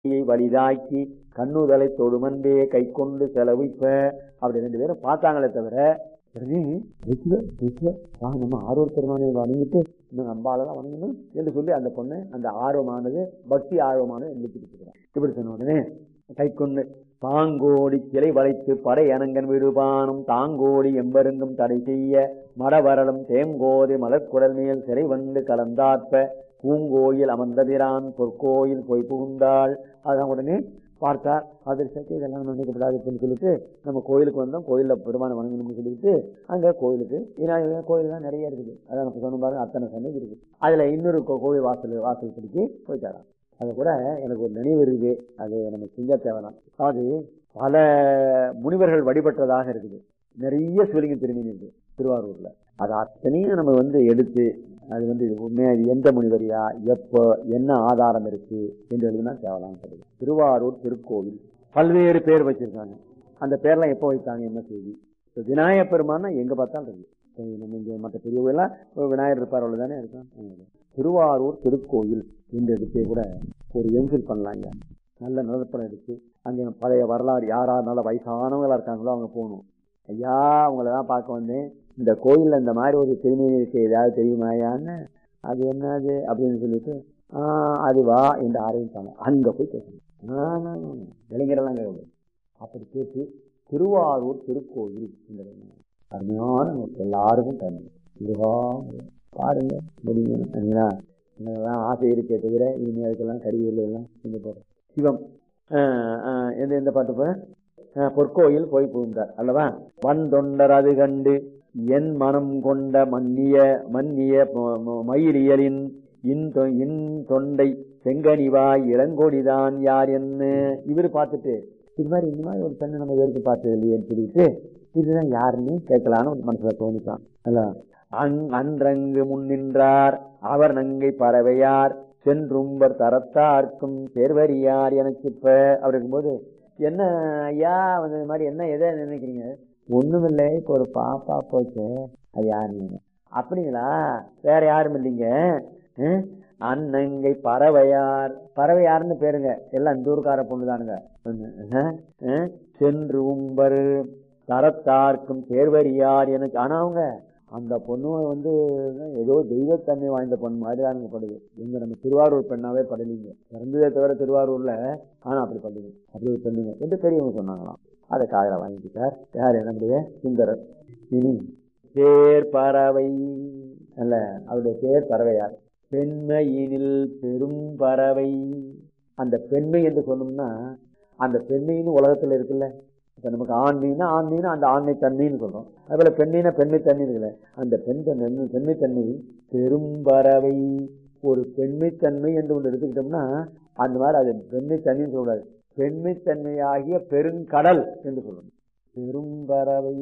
வலிதாக்கி கண்ணுதலை தொடுமன்பே கை கொண்டு செலவிப்ப அப்படி ரெண்டு பேரும் பார்த்தாங்களே தவிர உடனே ரிச்சுவ ரிச்சுவ வா நம்ம ஆர்வம் பெருமானை வணங்கிட்டு இன்னும் நம்பாலதான் வணங்கணும் என்று சொல்லி அந்த பொண்ணு அந்த ஆர்வமானது பக்தி ஆர்வமானது எழுப்பிட்டு இப்படி சொன்ன உடனே கை கொண்டு பாங்கோடி சிலை வளைத்து படை அனங்கன் விடுபானும் தாங்கோடி எம்பெருங்கும் தடை செய்ய மடவரலும் தேங்கோதை மலர்குடல் மேல் சிறை வந்து கலந்தாற்ப பூங்கோயில் அமர்ந்ததிரான் பொற்கோயில் போய் புகுந்தாள் அதான் உடனே பார்த்தார் அதிர்ஷ்டத்தை இதெல்லாம் நினைக்கப்படாதுன்னு சொல்லிட்டு நம்ம கோயிலுக்கு வந்தோம் கோயிலில் பெருமான வணங்கணும்னு சொல்லிட்டு அங்கே கோயிலுக்கு விநாயகர் கோயில் தான் நிறைய இருக்குது அதான் நம்ம சொன்ன பாருங்க அத்தனை சந்தை இருக்குது அதில் இன்னொரு கோ- கோயில் வாசல் வாசல் பிடிச்சி போயிட்டாராம் அது கூட எனக்கு ஒரு நினைவு இருக்குது அது நம்ம செஞ்சா தேவைதான் அதாவது பல முனிவர்கள் வழிபட்டதாக இருக்குது நிறைய சிவலிங்க திருமணி இருக்கு திருவாரூர்ல அது அத்தனையும் நம்ம வந்து எடுத்து அது வந்து இது உண்மையா இது எந்த முனிவரியா எப்போ என்ன ஆதாரம் இருக்கு என்று எழுதுனா தேவலாம் கிடையாது திருவாரூர் திருக்கோவில் பல்வேறு பேர் வச்சிருக்காங்க அந்த பேர்லாம் எப்போ வைத்தாங்க என்ன செய்தி இப்ப விநாயகப் பெருமானா எங்க பார்த்தாலும் இருக்கு இப்ப நம்ம இங்க மற்ற பெரியவங்கெல்லாம் இப்ப விநாயகர் இருப்பார் அவ்வளவுதானே இருக்கான் ஆமா. திருவாரூர் திருக்கோயில் இந்த இடத்தை கூட ஒரு எம்ஃபில் பண்ணலாங்க நல்ல நிலப்படம் எடுத்து அங்கே பழைய வரலாறு யாரா நல்ல வயசானவங்களா இருக்காங்களோ அவங்க போகணும் ஐயா அவங்கள தான் பார்க்க வந்தேன் இந்த கோயில்ல இந்த மாதிரி ஒரு திருமணி இருக்கு ஏதாவது தெரியுமாயான்னு அது என்னது அப்படின்னு சொல்லிட்டு ஆஹ் அதுவா என்று ஆரம்பிப்பாங்க அங்க போய் கேட்கணும் இளைஞரெல்லாம் கேட்கணும் அப்படி கேட்டு திருவாரூர் திருக்கோயில் என்கிற அருமையான நூல். எல்லாருக்கும் தரணும் இதுவா பாருங்க முடியும் சரிங்களா என்னதான் ஆசை இருக்கே தவிர இனிமே அதுக்கெல்லாம் கருவிகள் எல்லாம் செஞ்சு போடுறோம் சிவம் ஆஹ் ஆஹ் எந்த எந்த பாட்டு போற ஆஹ் பொற்கோயில் போய் புகுந்தார் அல்லவா வன் தொண்டர் அது கண்டு என் மனம் கொண்ட மன்னிய மன்னிய ம- ம- மயிலியலின் இன் தொ- இன் தொண்டை செங்கனிவாய் இளங்கொடிதான் யார் என்ன இவரு பார்த்துட்டு இது மாதிரி இந்த மாதிரி ஒரு பெண்ணை நம்ம வரைக்கும் பார்த்தது இல்லையேன்னு சொல்லிட்டு இதுதான் யாருன்னு கேட்கலான்னு ஒரு மனசுல தோணிட்டான் அல்ல அங் அன்றங்கு முன்னின்றார் அவர் நங்கை பறவையார் சென்றும்பர் தரத்தார்க்கும் சேர்வரியார் எனக்கு இப்ப அவர் இருக்கும்போது என்ன ஐயா வந்து இது மாதிரி என்ன எதை நினைக்கிறீங்க ஒண்ணுமில்லை இப்போ ஒரு பாப்பா போச்சு அது யாருங்க அப்படிங்களா வேற யாரும் இல்லைங்க அஹ், அன்னங்கை பறவையார் பறவையார்னு பேருங்க எல்லாம் இந்த ஊருக்கார பொண்ணுதானுங்க அஹ், அஹ், சென்று உம்பர் தரத்தார்க்கும் சேர்வரியார் எனக்கு ஆனா அவங்க அந்த பொண்ணு வந்து ஏதோ தெய்வத்தன்மை வாய்ந்த பொண்ணு மாதிரி தானுங்க படுது இங்க நம்ம திருவாரூர் பெண்ணாவே படலீங்க பிறந்ததே தவிர திருவாரூர்ல ஆனா அப்படி படுது அப்படி ஒரு பெண்ணுங்க என்று பெரியவங்க சொன்னாங்களாம் அதை காதல வாங்கிக்கிட்டார் யார் நம்முடைய சுந்தரர் இனி பேர் பறவை அல்ல அவருடைய பேர் பறவையார் பெண்மையினில் பெரும் பறவை அந்த பெண்மை என்று சொன்னோம்னா அந்த பெண்மைன்னு உலகத்துல இருக்குல்ல இப்ப நமக்கு ஆண்மைன்னா ஆண்மைன்னா அந்த ஆண்மை தன்மைன்னு சொல்றோம் அதுபோல பெண்மைனா பெண்மை தன்மை இருக்குல்ல அந்த பெண் தன்மை பெண்மை தன்மை பெரும் பறவை ஒரு பெண்மைத்தன்மை என்று ஒன்று எடுத்துக்கிட்டோம்னா அந்த மாதிரி அது பெண்மைத்தன்மைன்னு சொல்லக்கூடாது பெண்மைத்தன்மையாகிய பெருங்கடல் என்று சொல்லணும் பெரும்பறவை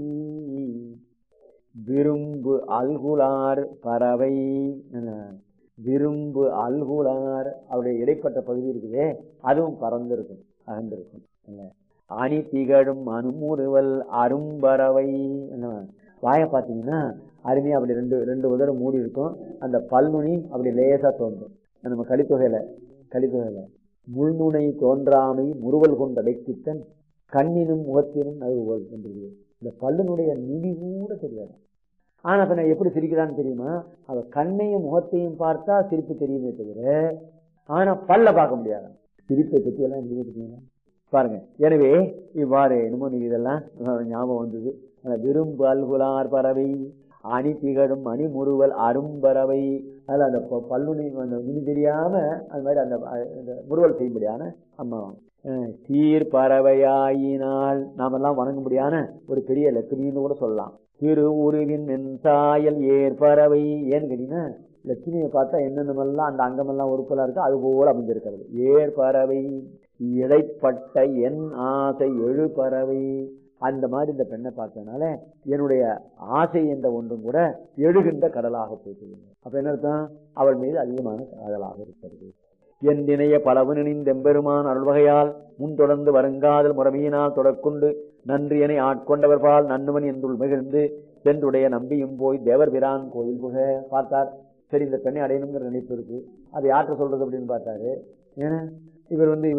விரும்பு அல்குலார் பறவை என்ன? விரும்பு அல்குலார் அவருடைய இடைப்பட்ட பகுதி இருக்குதே அதுவும் பறந்திருக்கும் அகந்திருக்கும் என்ன? அணி திகழும் அனுமுறுவல் அரும்பறவை என்ன? வாயை பார்த்தீங்கன்னா அருமையா அப்படி ரெண்டு ரெண்டு உதரம் மூடி இருக்கும் அந்த பல்நுனி அப்படி லேசா தோன்றும் நம்ம கலித்தொகையில கலித்தொகையில முள்நுனை தோன்றாமை முறுவல் கொண்ட அடைக்கித்தன் கண்ணினும் முகத்தினும் நழுவுவல் என்று இந்த பல்லுனுடைய நுனி கூட தெரியாது ஆனா அப்ப நான் எப்படி சிரிக்கிறான்னு தெரியுமா அவ கண்ணையும் முகத்தையும் பார்த்தா சிரிப்பு தெரியுமே தவிர ஆனா பல்ல பார்க்க முடியாது சிரிப்பை பத்தி எல்லாம் நீங்க பார்த்தீங்களா? பாருங்க எனவே இவ்வாறு என்னமோ நீங்க இதெல்லாம் அஹ், ஞாபகம் வந்தது அந்த விரும்பு அல்குலார் பறவை அணி திகழும் அணி முறுவல் அரும்பறவை அதில் அந்த ப- பல்லுனி அந்த நுனி தெரியாம அது மாதிரி அந்த அஹ், இந்த முறுவல் செய்யும்படியான அம்மா அஹ், சீர் பறவையாயினால் நாமெல்லாம் வணங்கும்படியான ஒரு பெரிய லட்சுமின்னு கூட சொல்லலாம் திரு உருவின் மென்சாயல் ஏற்பறவை ஏன்னு கேட்டீங்கன்னா லட்சுமியை பார்த்தா என்னென்னமெல்லாம் அந்த அங்கமெல்லாம் உறுப்பெல்லாம் இருக்கோ அது போல அமைஞ்சிருக்கிறது ஏற்பறவை இடைப்பட்ட என் ஆசை எழு பறவை அந்த மாதிரி இந்த பெண்ணை பார்த்ததுனால என்னுடைய ஆசை என்ற ஒன்றும் கூட எழுகின்ற கடலாக போயிட்டு அப்ப என்ன அர்த்தம் அவள் மீது அதிகமான காதலாக இருக்கிறது என் நினைய பலவு நினைந்தெம்பெருமான் அருள்வகையால் முன் தொடர்ந்து வருங்காதல் முறைமையினால் தொடர்கொண்டு நன்றி என ஆட்கொண்டவர் பால் நன்னுவன் என்றுள் மகிழ்ந்து சென்றுடைய நம்பியும் போய் தேவர் பிரான் கோயில் புக பார்த்தார் சரி இந்த பெண்ணை அடையணுங்கிற நினைப்பு இருக்கு அது யார்கிட்ட சொல்றது அப்படின்னு பார்த்தாரு ஏன்னா இவர் வந்து